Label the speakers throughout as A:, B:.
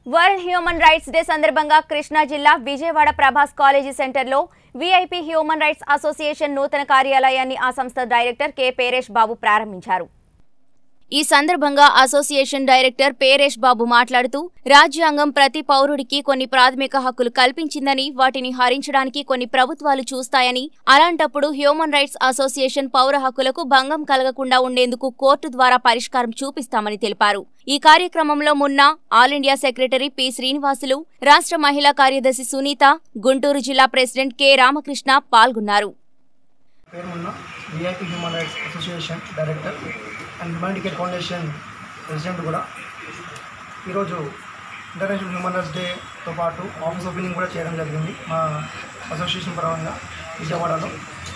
A: world human rights day సందర్భంగా కృష్ణా జిల్లా Vijayawada Prabhas college సెంటర్లో వీఐపీ హ్యూమన్ రైట్స్ అసోసియేషన్ నూతన కార్యాలయాన్ని ఆ సంస్థ డైరెక్టర్ కె పేరేష్ బాబు ప్రారంభించారు ఈ సందర్భంగా అసోసియేషన్ డైరెక్టర్ పేరేష్ బాబు మాట్లాడుతూ రాజ్యాంగం ప్రతి పౌరుడికి కొన్ని ప్రాథమిక హక్కులు కల్పించిందని వాటిని హరించడానికి కొన్ని ప్రభుత్వాలు చూస్తాయని అలాంటప్పుడు హ్యూమన్ రైట్స్ అసోసియేషన్ పౌర హక్కులకు భంగం కలగకుండా ఉండేందుకు కోర్టు ద్వారా పరిష్కారం చూపిస్తామని తెలిపారు ఈ కార్యక్రమంలో మున్న all India secretary P Srinivasulu రాష్ట్ర మహిళా కార్యదర్శి సునీత గుంటూరు జిల్లా ప్రెసిడెంట్ కె రామకృష్ణ పాల్గొన్నారు
B: పేరు ఉన్న VIP human rights association director and humanity foundation president కూడా ఈరోజు ఇంటర్నేషనల్ హ్యూమన్ రైట్స్ డేతో పాటు ఆఫీస్ ఓపెనింగ్ కూడా చేయడం జరిగింది మా అసోసియేషన్ పరంగా విజయవాడలో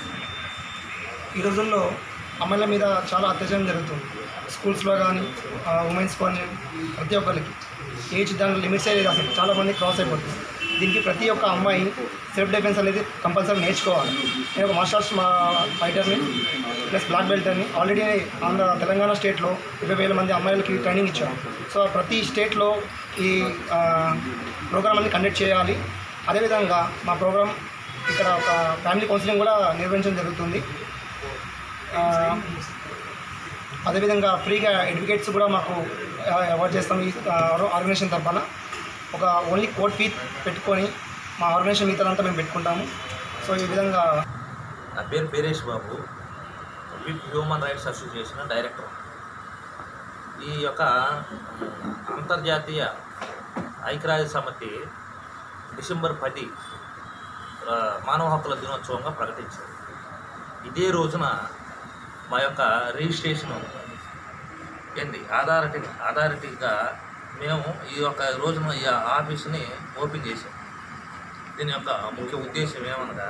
B: ఈ రోజుల్లో అమ్మాయిల మీద చాలా అత్యాచారం జరుగుతుంది స్కూల్స్లో కానీ ఉమెన్స్ కానీ ప్రతి ఒక్కరికి ఏజ్ దాని లిమిట్స్ అనేది అసలు చాలా మంది క్రాస్ అయిపోతుంది దీనికి ప్రతి ఒక్క అమ్మాయి సెల్ఫ్ డిఫెన్స్ అనేది కంపల్సరీ నేర్చుకోవాలి నేను ఒక మార్షల్ ఆర్ట్స్ మా ఫైటర్ని ప్లస్ బ్లాక్ బెల్ట్ అని ఆల్రెడీ ఆంధ్ర తెలంగాణ స్టేట్లో ఇరవై వేల మంది అమ్మాయిలకి ట్రైనింగ్ ఇచ్చాను సో ప్రతి స్టేట్లో ఈ ప్రోగ్రామ్ అన్ని కండక్ట్ చేయాలి అదేవిధంగా మా ప్రోగ్రామ్ ఇక్కడ ఒక ఫ్యామిలీ కౌన్సిలింగ్ కూడా నిర్వహించడం జరుగుతుంది ఆ, అదేవిధంగా ఫ్రీగా ఎడ్యుకేట్స్ కూడా మాకు అవార్డ్ చేస్తాం ఈ ఆర్గనైజేషన్ తరఫున ఒక ఓన్లీ కోర్ట్ ఫీ పెట్టుకొని మా ఆర్గనైజేషన్ మిగతాదంతా మేము పెట్టుకుంటాము సో ఈ విధంగా
C: నా పేరు Paresh Babu VIP human rights association director ఈ యొక్క అంతర్జాతీయ ఐక్యరాజ్య సమితి డిసెంబర్ పది ఆ, మానవ హక్కుల దినోత్సవంగా ప్రకటించింది ఇదే రోజున మా యొక్క రిజిస్ట్రేషను ఏంది అథారిటీ అథారిటీగా మేము ఈ యొక్క రోజున ఈ ఆఫీస్ని ఓపెన్ చేసాం దీని యొక్క ముఖ్య ఉద్దేశం ఏమనగా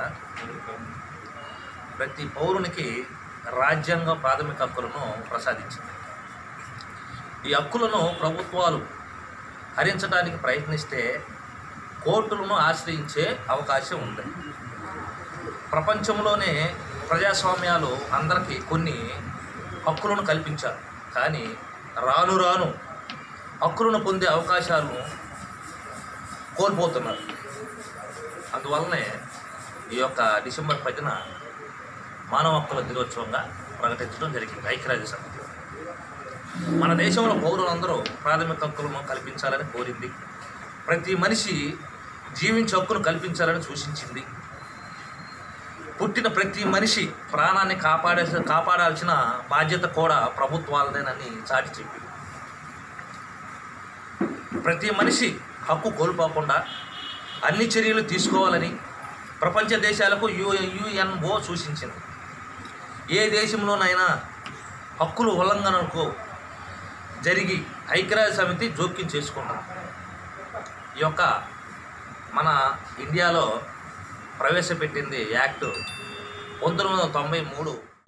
C: ప్రతి పౌరునికి రాజ్యాంగ ప్రాథమిక హక్కులను ప్రసాదించింది ఈ హక్కులను ప్రభుత్వాలు హరించడానికి ప్రయత్నిస్తే కోర్టులను ఆశ్రయించే అవకాశం ఉంది ప్రపంచంలోనే ప్రజాస్వామ్యాలు అందరికీ కొన్ని హక్కులను కల్పించారు కానీ రాను రాను హక్కులను పొందే అవకాశాలను కోల్పోతున్నారు అందువల్లనే ఈ యొక్క డిసెంబర్ పదిన మానవ హక్కుల దినోత్సవంగా ప్రకటించడం జరిగింది ఐక్యరాజ్య సమితి మన దేశంలో పౌరులందరూ ప్రాథమిక హక్కులను కల్పించాలని కోరింది ప్రతి మనిషి జీవించే హక్కును కల్పించాలని సూచించింది పుట్టిన ప్రతి మనిషి ప్రాణాన్ని కాపాడే కాపాడాల్సిన బాధ్యత కూడా ప్రభుత్వాలదేనని చాటి చెప్పింది ప్రతి మనిషి హక్కు కోల్పోకుండా అన్ని చర్యలు తీసుకోవాలని ప్రపంచ దేశాలకు యు యుఎన్ఓ సూచించింది ఏ దేశంలోనైనా హక్కుల ఉల్లంఘనకు జరిగి ఐక్యరాజ్య సమితి జోక్యం చేసుకున్నది ఈ యొక్క మన ఇండియాలో ప్రవేశపెట్టింది యాక్ట్ పంతొమ్మిది వందల తొంభై మూడు